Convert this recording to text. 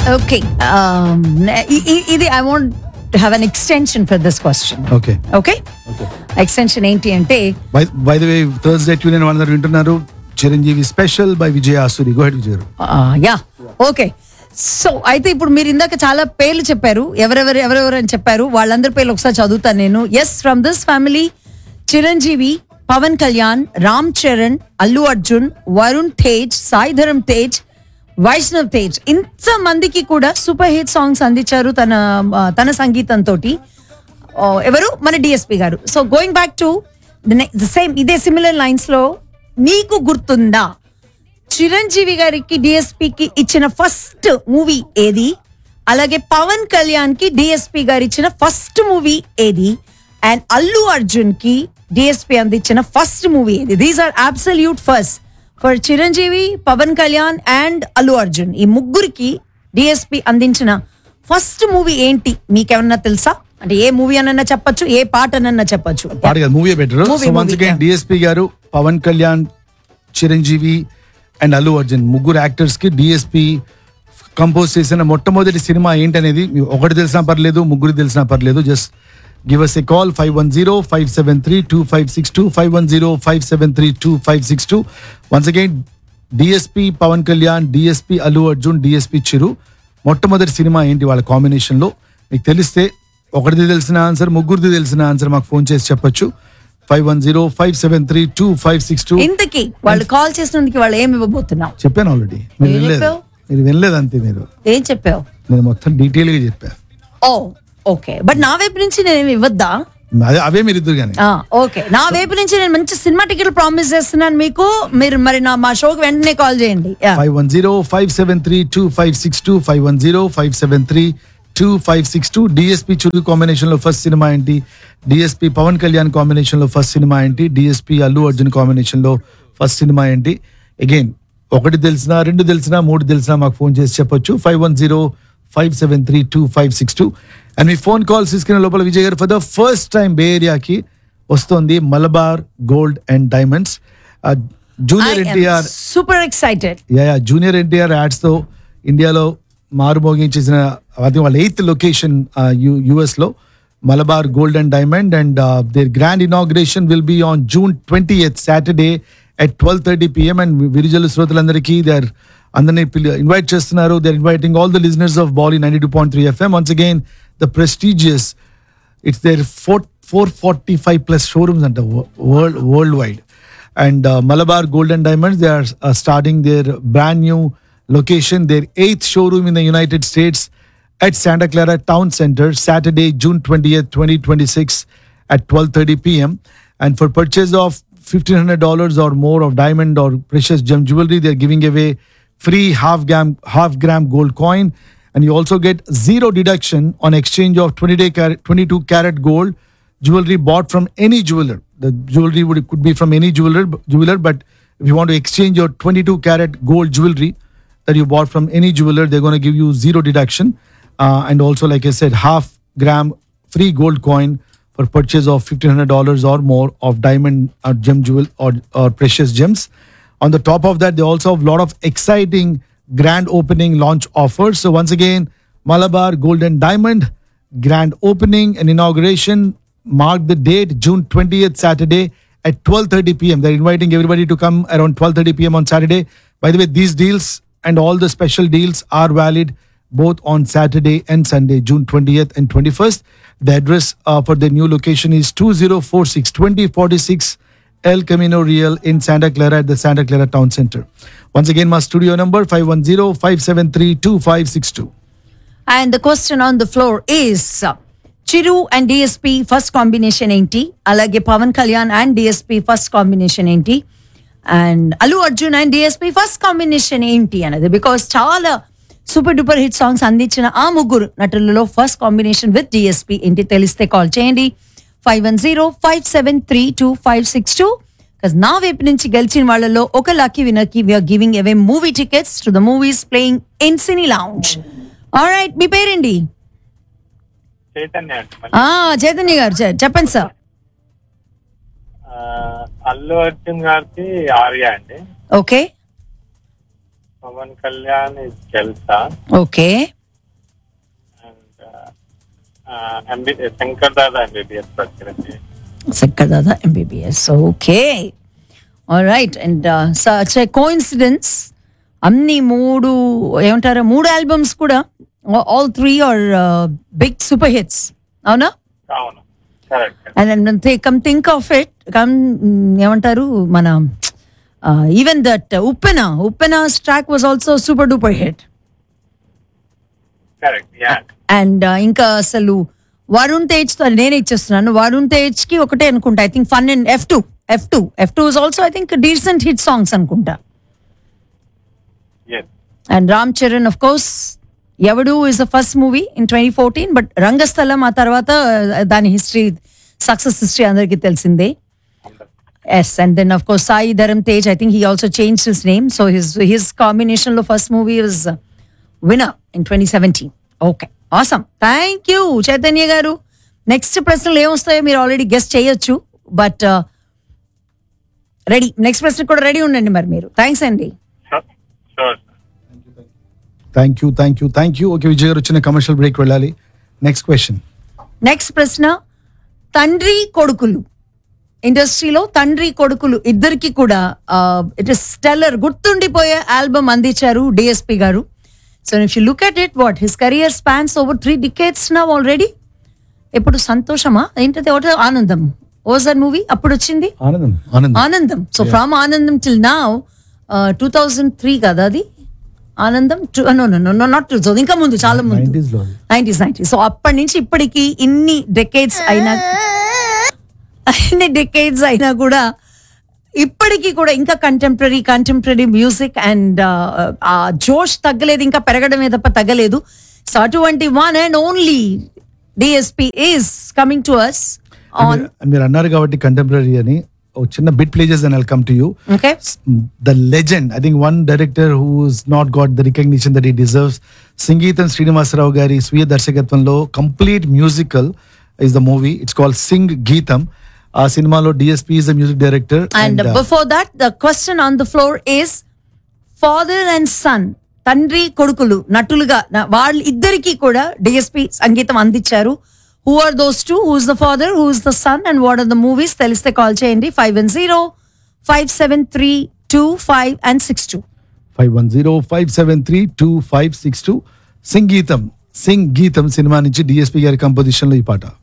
Okay ఇది I want have an extension for this question okay okay extension ఏంటి అంటే by the way Thursday tune వాళ్ళందరూ వింటున్నారు Chiranjeevi special by Vijay Asuri go ahead Vijay garu yeah okay so అయితే ఇప్పుడు మీరు ఇందాక చాలా పేర్లు చెప్పారు ఎవరెవరు ఎవరెవరు అని చెప్పారు వాళ్ళందరి పేర్లు ఒకసారి చదువుతాను నేను yes from this family Chiranjeevi Pawan Kalyan Ram Charan Allu Arjun Varun Tej Sai Dharam Tej Vaishnav Tej ఇంత మందికి కూడా సూపర్ హిట్ సాంగ్స్ అందించారు తన ఆ, తన సంగీతంతో ఎవరు మన డిఎస్పి గారు so going back to same ఇదే సిమిలర్ లైన్స్ లో మీకు గుర్తుందా చిరంజీవి గారికి డిఎస్పికి ఇచ్చిన ఫస్ట్ మూవీ ఏది అలాగే పవన్ కళ్యాణ్ కి డిఎస్పి గారు ఇచ్చిన ఫస్ట్ మూవీ ఏది అండ్ అల్లు అర్జున్ కి డిఎస్పి అందించిన ఫస్ట్ మూవీ ఏది these are absolute first for Chiranjeevi Pawan Kalyan and Allu Arjun ఈ ముగ్గురికి డిఎస్పి అందించిన ఫస్ట్ మూవీ ఏంటి మీకేమన్నా తెలుసా అంటే ఏ మూవీ అనన్నా చెప్పొచ్చు ఏ పాట అనన్నా చెప్పొచ్చు పాట కాదు movie better Movie, so once movie, again yeah. DSP garu Pawan Kalyan Chiranjeevi and Allu Arjun ముగ్గురు యాక్టర్స్ కి డిఎస్పి కంపోజ్ చేసిన మొట్టమొదటి సినిమా ఏంటనేది మీకు ఒకటి తెలిసినా పర్లేదు ముగ్గురు తెలిసినా పర్లేదు just give us a call five one zero five seven three two five six two five one zero five seven three two five six two once again DSP Pawan Kalyan DSP Allu Arjun DSP Chiru మొట్టమొదటి cinema ఏంటి వాళ్ళ combination లో మీకు తెలిస్తే ఒకటిది తెలిసిన answer ముగ్గురిది తెలిసిన answer మాకు phone చేసి చెప్పొచ్చు five one zero five seven three two five six two ఇంతకీ వాళ్ళు కాల్ చేసినందుకు వాళ్ళు ఏమి ఇవ్వబోతున్నావు చెప్పాను ఆల్రెడీ మీరు ఏం వినలేదు చెప్పావు? మీరు వినలేదు అంతే మీరు ఏం చెప్పావు నేను మొత్తం డీటెయిల్ గా చెప్పాను ఓ ఓకే బట్ నా వైపు నుంచి నేను ఇవ్వద్దా అదే అవే మీరు ఇద్దరు కానీ ఆ, ఓకే నా వైపు నుంచి నేను మంచి సినిమా టికెట్ ప్రామిస్ చేస్తున్నాను మీకు మీరు మరి నా మా షోకి వెంటనే కాల్ చేయండి యా. Five one zero five seven three two five six two five one zero five seven three two five six two DSP Chiru combination లో ఫస్ట్ సినిమా ఏంటి డిఎస్పి పవన్ కళ్యాణ్ కాంబినేషన్ లో ఫస్ట్ సినిమా ఏంటి డిఎస్పి అల్లు అర్జున్ కాంబినేషన్ లో ఫస్ట్ సినిమా ఏంటి అగైన్ ఒకటి తెలిసినా రెండు తెలిసినా మూడు తెలిసినా మాకు ఫోన్ చేసి చెప్పొచ్చు five one zero five seven three two five six two and మీ ఫోన్ కాల్స్ తీసుకునే లోపల విజయ్ గారు for the first time bay ఏరియాకి వస్తుంది Malabar gold and diamonds junior I am NTR super excited yeah yeah junior NTR ads తో ఇండియాలో మారుమోగించేసిన అది వాళ్ళ ఎయిత్ లొకేషన్ యుఎస్ లో Malabar gold and diamond and their grand inauguration will be on June twenty eighth Saturday at twelve thirty PM and విరిజల శ్రోతలందరికీ they are అందరినీ invite చేస్తున్నారు they are inviting all the listeners of Bolly ninety two point three FM once again the prestigious it's their four, 445 plus showrooms and world worldwide and uh, malabar gold and diamonds they are uh, starting their brand new location their eighth showroom in the united states at santa clara town center saturday june 20th 2026 at 12.30 p.m and for purchase of $1500 or more of diamond or precious gem jewelry they're giving away free half gram half gram gold coin and you also get zero deduction on exchange of 20 day carat, 22 carat gold jewelry bought from any jeweler the jewelry would could be from any jeweler jeweler but if you want to exchange your 22 carat gold jewelry that you bought from any jeweler they're going to give you zero deduction uh, and also like i said half gram free gold coin for purchase of $1500 or more of diamond or gem jewel or, or precious gems on the top of that, they also have a lot of exciting grand opening launch offers. So once again, Malabar Golden Diamond grand opening and inauguration mark the date June 20th Saturday at 12:30 p.m. They're inviting everybody to come around 12:30 p.m. on Saturday. By the way, these deals and all the special deals are valid both on Saturday and Sunday, June 20th and 21st. The address uh, for the new location is 2046 2046 El Camino Real in Santa Clara at the Santa Clara Town Center. Once again, my studio number 510-573-2562. And the question on the floor is Chiru and DSP first combination ఏంటి అలాగే Pawan Kalyan and DSP first combination ఏంటి and Allu Arjun and DSP first combination ఏంటి అనేది because చాలా super duper hit songs అందించిన ఆ ముగ్గురు నటులలో ఫస్ట్ కాంబినేషన్ విత్ డిఎస్పి ఏంటి తెలిస్తే కాల్ చేయండి five one zero five seven three two five six two నా వైపు నుంచి గెలిచిన వాళ్ళలో ఒక లక్కీ వినర్ కి we're giving away movie tickets to the movies playing in cine lounge right మీ పేరేంటి చైతన్య అండి మరి. ఆ చైతన్య గారు చె- చెప్పండి సార్ ఆ, అల్లు అర్జున్ గారికి ఆర్య అండి okay Pawan Kalyan Jalsa okay MB Shankar Dada MBBS Chiranjeevi Sakadada MBBS. Okay. All right. And uh, such a coincidence. అన్ని మూడు ఏమంటారు మూడు ఆల్బమ్స్ కూడా all three are big super hits అవునా అవును correct and come think of it come ఏమంటారు మన even that Uppena Uppena's track was also super duper hit correct yeah and ఇంకా అసలు వరుణ్ తేజ్ తో నేనే ఇచ్చేస్తున్నాను వరుణ్ తేజ్ కి ఒకటే అనుకుంటా I think fun and F two F two F two is also I think decent hit songs అనుకుంటా yes and Ram Charan of course Yevadu is the first movie in twenty fourteen but Rangasthalam ఆ తర్వాత uh, దాని హిస్టరీ సక్సెస్ హిస్టరీ అందరికీ తెలిసిందే yes and then of course Sai Dharam Tej I think he also change his name so his his combination లో first movie was వినర్ in twenty seventeen okay awesome thank you Chaitanya గారు next ప్రశ్నలు ఏమొస్తాయో మీరు already guess చేయొచ్చు but ready next ప్రశ్న కూడా ready ఉండండి మరి మీరు థ్యాంక్స్ అండి sure thank you thank you thank you okay Vijay గారు వచ్చిన కమర్షియల్ బ్రేక్ వెళ్ళాలి నెక్స్ట్ క్వశ్చన్ నెక్స్ట్ ప్రశ్న తండ్రి కొడుకులు ఇండస్ట్రీలో తండ్రి కొడుకులు ఇద్దరికి కూడా ఇట్ ఇస్ స్టెల్లర్ గుర్తుండిపోయే ఆల్బమ్ అందించారు డిఎస్పి గారు so if you look at it what his career spans over three decades నా ఆల్రెడీ ఇప్పుడు సంతోషమా ఏంటది ఒకటి ఆనందం ఓజ్ దట్ మూవీ అప్పుడు వచ్చింది ఆనందం ఆనందం ఆనందం సో ఫ్రమ్ ఆనందం till now two thousand three కదా అది ఆనందం no no no not two ఇంకా ముందు చాలా ముందు 90s లో అది. నైన్టీస్ నైన్టీ సో అప్పటి నుంచి ఇప్పటికి ఇన్ని డెకేడ్స్ అయినా అన్ని డెకేడ్స్ అయినా కూడా ఇప్పటికీ కూడా ఇంకా కంటెంపరీ కంటెంపరీ మ్యూజిక్ అండ్ ఆ జోష్ తగ్గలేదు ఇంకా పెరగడమే తప్ప తగ్గలేదు సో అటువంటి one and only DSP is coming to us on మీరు- మీరు అన్నారు కాబట్టి కంటెంపరీ అని ఒక చిన్న బిట్ ప్లేజెస్ and welcome to you okay the legend I think one director who's not got the recognition that he deserves Singeetam Srinivasarao గారి స్వీయ దర్శకత్వంలో complete musical is the movie it's call Singeetam ఆ సినిమాలో DSP is the music director and before that the question on the floor is father and son తండ్రి కొడుకులు నటులుగా నా- వాళ్ళ ఇద్దరికి కూడా డిఎస్పి సంగీతం అందించారు who are those two who's the father who's the son and what are the movies తెలిస్తే call చేయండి five one zero five seven three two five and six two five one zero five seven three two five six two Singeetam Singeetam cinema నుంచి DSP గారి composition లో ఈ పాట